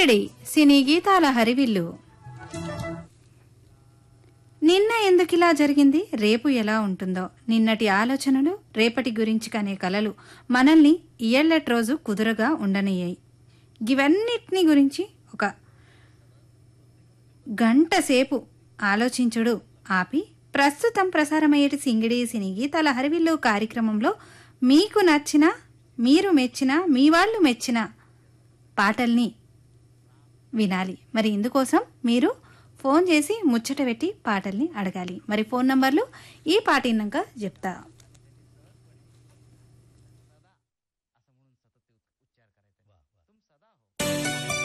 సింగిడి సినీ గీతాల హరివిల్లు నిన్న ఎందుకిలా జరిగింది రేపు ఎలా ఉంటుందో నిన్నటి ఆలోచనలు రేపటి గురించి కనే కలలు మనల్ని ఇయ్యళ్ళటి రోజు కుదురుగా ఉండనయ్యాయి ఇవన్నిటిని గురించి ఒక గంట సేపు ఆలోచించుడు ఆపి ప్రస్తుతం ప్రసారమయ్యేటి సింగిడి సినీ గీతాల హరివిల్లు కార్యక్రమంలో మీకు నచ్చిన మీరు మెచ్చిన మీ వాళ్ళు మెచ్చిన పాటల్ని వినాలి మరి ఇందుకోసం మీరు ఫోన్ చేసి ముచ్చట పెట్టి పాటల్ని అడగాలి మరి ఫోన్ నంబర్లు ఈ పాట విన్నాక చెప్తా